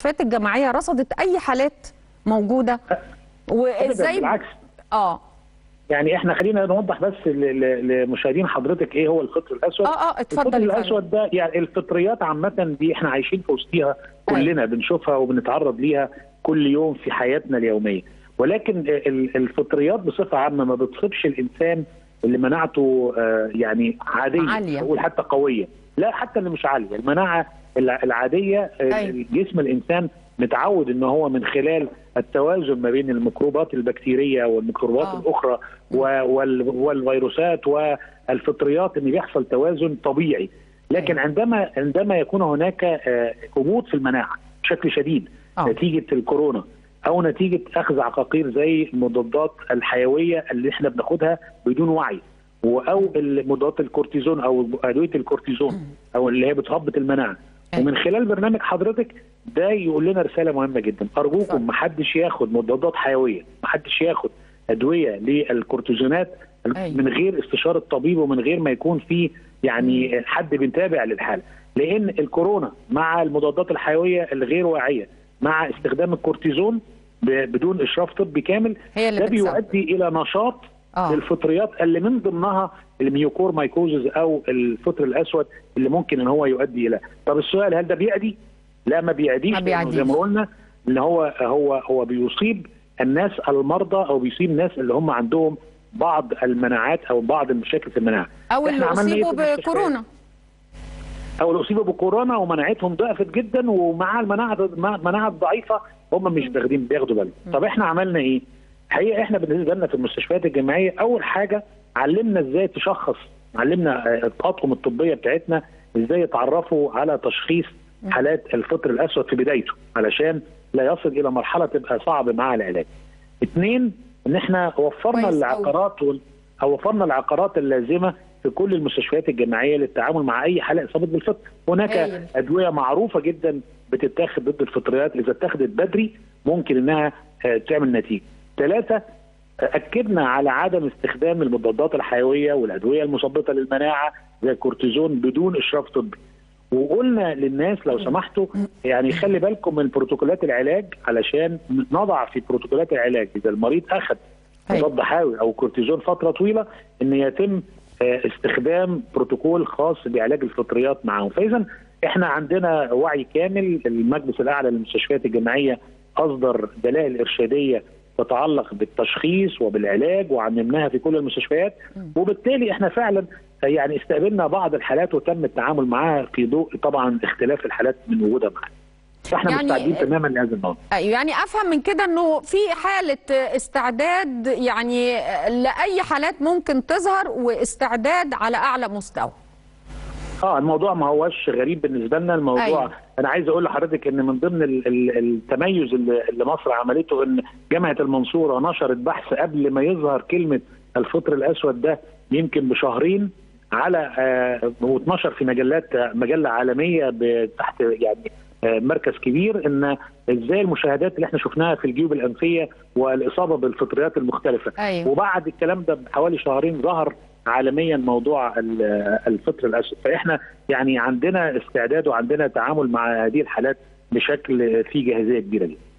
المستشفيات الجامعيه رصدت اي حالات موجوده وازاي بالعكس اه يعني احنا خلينا نوضح بس ل- ل- لمشاهدين حضرتك ايه هو الفطر الاسود اه اه اتفضل الفطر يا فندم. الاسود ده يعني الفطريات عامه دي احنا عايشين في وسطيها كلنا بنشوفها وبنتعرض ليها كل يوم في حياتنا اليوميه ولكن ال- الفطريات بصفه عامه ما بتصيبش الانسان اللي مناعته آه، يعني عاديه عالية. اقول حتى قويه لا حتى اللي مش عاليه المناعه الع- العاديه آه، أيوة. جسم الانسان متعود ان هو من خلال التوازن ما بين الميكروبات البكتيريه والميكروبات آه. الاخرى و- وال- والفيروسات والفطريات ان بيحصل توازن طبيعي لكن أيوة. عندما عندما يكون هناك آه، هبوط في المناعه بشكل شديد آه. نتيجه الكورونا او نتيجه اخذ عقاقير زي المضادات الحيويه اللي احنا بناخدها بدون وعي و- او مضادات الكورتيزون او ادويه الكورتيزون او اللي هي بتهبط المناعه أيوة. ومن خلال برنامج حضرتك ده يقول لنا رساله مهمه جدا اتفضل. ارجوكم ما حدش ياخد مضادات حيويه ما حدش ياخد ادويه للكورتيزونات أيوة. من غير استشاره الطبيب ومن غير ما يكون في يعني حد بيتابع للحاله لان الكورونا مع المضادات الحيويه الغير واعيه مع استخدام الكورتيزون ب- بدون اشراف طبي كامل هي اللي ده بتسبب. بيؤدي الى نشاط آه. للفطريات اللي من ضمنها الميوكور مايكوزز او الفطر الاسود اللي ممكن ان هو يؤدي الى طب السؤال هل ده بيعدي؟ لا ما بيعديش ما لأنه بيعديش. زي ما قلنا ان هو هو هو بيصيب الناس المرضى او بيصيب الناس اللي هم عندهم بعض المناعات او بعض المشاكل في المناعه او اللي إحنا عملنا إيه اصيبوا في المستشفيات؟ بكورونا او اللي اصيبوا بكورونا ومناعتهم ضعفت جدا ومع المناعه المناعه الضعيفه هم مش واخدين بياخدوا بالهم طب احنا عملنا ايه الحقيقه احنا بالنسبه لنا في المستشفيات الجامعيه اول حاجه علمنا ازاي تشخص علمنا آه، الاطقم الطبيه بتاعتنا ازاي يتعرفوا على تشخيص حالات الفطر الاسود في بدايته علشان لا يصل الى مرحله تبقى صعب مع العلاج اثنين ان احنا وفرنا كويس أوي. العقارات وال... أو وفرنا العقارات اللازمه في كل المستشفيات الجامعيه للتعامل مع اي حاله اصابه بالفطر، هناك هايل. ادويه معروفه جدا بتتاخد ضد الفطريات اذا اتخذت بدري ممكن انها آه، تعمل نتيجه. ثلاثه آه، اكدنا على عدم استخدام المضادات الحيويه والادويه المثبطه للمناعه زي الكورتيزون بدون اشراف طبي. وقلنا للناس لو سمحتوا يعني خلي بالكم من بروتوكولات العلاج علشان نضع في بروتوكولات العلاج اذا المريض اخذ أيوة. مضاد حيوي او كورتيزون فتره طويله ان يتم آه، استخدام بروتوكول خاص بعلاج الفطريات معهم فاذا احنا عندنا وعي كامل المجلس الاعلى للمستشفيات الجامعيه اصدر دلائل ارشاديه تتعلق بالتشخيص وبالعلاج وعممناها في كل المستشفيات وبالتالي احنا فعلا يعني استقبلنا بعض الحالات وتم التعامل معاها في ضوء طبعا اختلاف الحالات من وجودها معانا فاحنا يعني- مستعدين تماما لهذا الموضوع أيوة، يعني افهم من كده انه في حاله استعداد يعني لاي حالات ممكن تظهر واستعداد على اعلى مستوى اه الموضوع ما هوش غريب بالنسبه لنا الموضوع أيوة. أيوة. انا عايز اقول لحضرتك ان من ضمن ال- ال- التميز اللي اللي مصر عملته ان جامعه المنصوره نشرت بحث قبل ما يظهر كلمه الفطر الاسود ده يمكن بشهرين على آه واتنشر في مجلات مجله عالميه ب- تحت يعني آه، مركز كبير ان ازاي المشاهدات اللي احنا شفناها في الجيوب الانفيه والاصابه بالفطريات المختلفه أيوة. وبعد الكلام ده بحوالي شهرين ظهر عالميا موضوع ال- الفطر الاسود فاحنا يعني عندنا استعداد وعندنا تعامل مع هذه الحالات بشكل فيه جاهزيه كبيره جدا